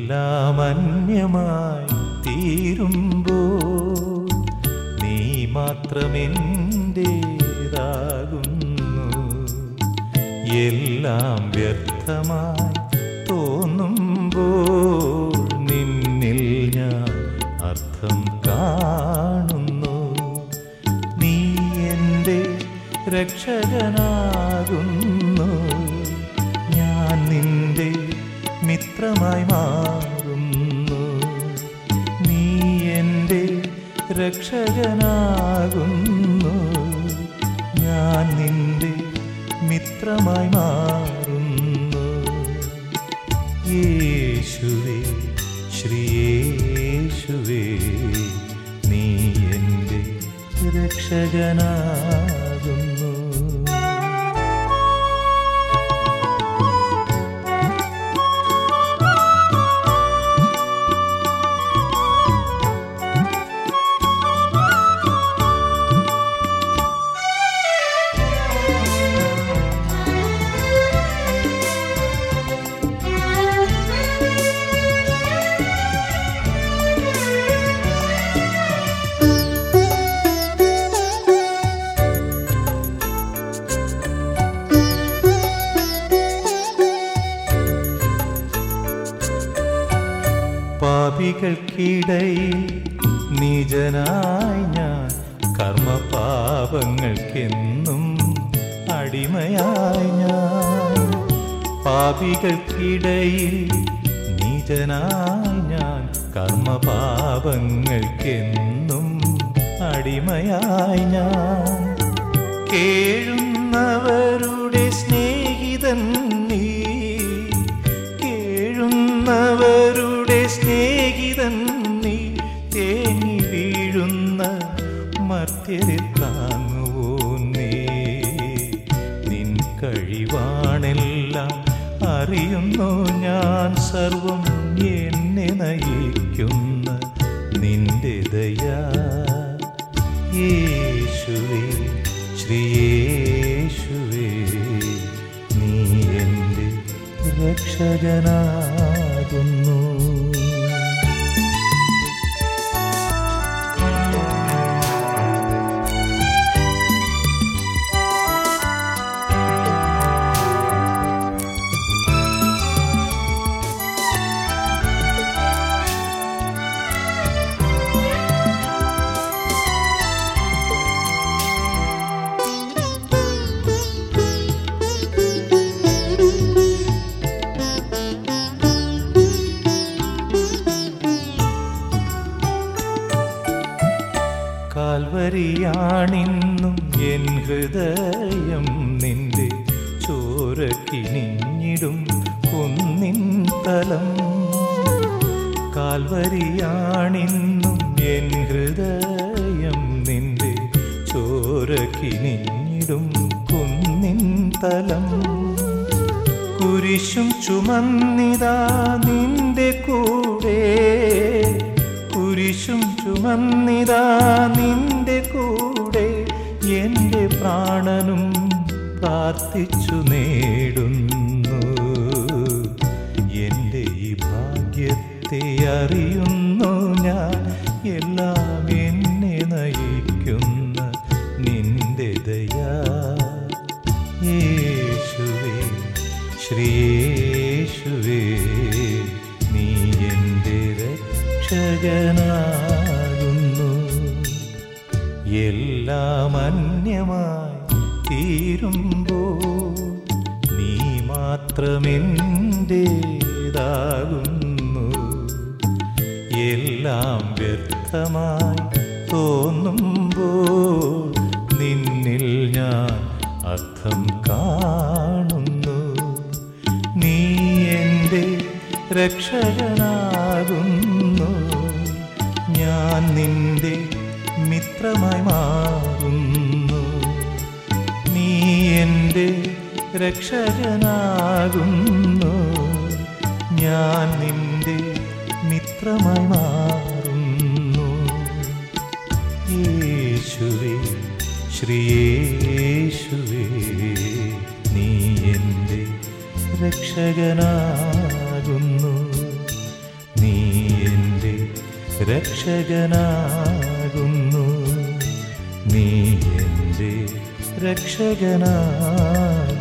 എല്ലാം അന്യമായി തീരുമ്പോൾ നീ മാത്രമെൻ്റേതാകുന്നു എല്ലാം വ്യർത്ഥമായി തോന്നുമ്പോൾ നിന്നിൽ ഞാൻ അർത്ഥം കാണുന്നു നീ എൻ്റെ രക്ഷകനാകുന്നു ഞാൻ നിന്റെ മിത്രമായി മാറുന്നു നീ എൻ്റെ രക്ഷകനാകുന്നു ഞാൻ നിന്റെ മിത്രമായി മാറുന്നു യേശുവേ ശ്രീയേശുവേ നീ എൻ്റെ രക്ഷകനാകുന്നു പാപികൾക്കിടയിൽ നിജനായി ഞാൻ കർമ്മപാപങ്ങൾക്കെന്നും അടിമയായി ഞാൻ പാപികൾക്കിടയിൽ നിജനായി ഞാൻ കർമ്മപാപങ്ങൾക്കെന്നും അടിമയായി ഞാൻ കേഴുന്നവരുടെ സ്നേഹിതൻ നീ കേഴുന്നവരുടെ സ്നേഹിതൻ നീ തേങ്ങി വീഴുന്ന മർത്യരെ താങ്ങുവോ നീ നിൻ കഴിവാണെല്ലാം അറിയുന്നു ഞാൻ സർവം എന്നെ നയിക്കുന്ന നിന്റെ ദയാ യേശുവേ ശ്രീയേശുവേ നീ എൻ്റെ രക്ഷകനാകുന്നു കാൽവരിയാണിന്നും എൻ ഹൃദയം നിന്റെ ചോരക്കിനിഞ്ഞിടും കുന്നിൻ തലം കാൽവരിയാണിന്നും എൻ ഹൃദയം നിന്റെ ചോരക്കിനിഞ്ഞിടും കുന്നിൻ തലം കുരിശും ചുമന്നിതാ നിന്റെ കൂടെ കുരിശും ചുമന്നിതാ നിന്റെ കൂടെ എൻ്റെ പ്രാണനും പ്രാർത്ഥിച്ചു നേടുന്നു എൻ്റെ ഈ ഭാഗ്യത്തെ അറിയുന്നു ഞാൻ എല്ലാം എന്നെ നയിക്കുന്ന നിന്റെ ദയാ യേശുവേ ശ്രീയേശുവേ നീ എൻ്റെ രക്ഷകനാകുന്നു എല്ലാം അന്യമായി തീരുമ്പോൾ നീ മാത്രമെൻ്റേതാകുന്നു എല്ലാം വ്യർത്ഥമായി തോന്നുമ്പോൾ നിന്നിൽ ഞാൻ അർത്ഥം കാണുന്നു നീ എൻ്റെ രക്ഷകനാകുന്നു ഞാൻ നിന്റെ മിത്രമായി മാറുന്നു നീ എൻ്റെ രക്ഷകനാകുന്നു ഞാൻ നിന്റെ മിത്രമായി മാറുന്നു യേശുവേ ശ്രീയേശുവേ നീ എൻ്റെ രക്ഷകനാകുന്നു രക്ഷകനാകുന്നു നീ എൻ്റെ രക്ഷകനാകുന്നു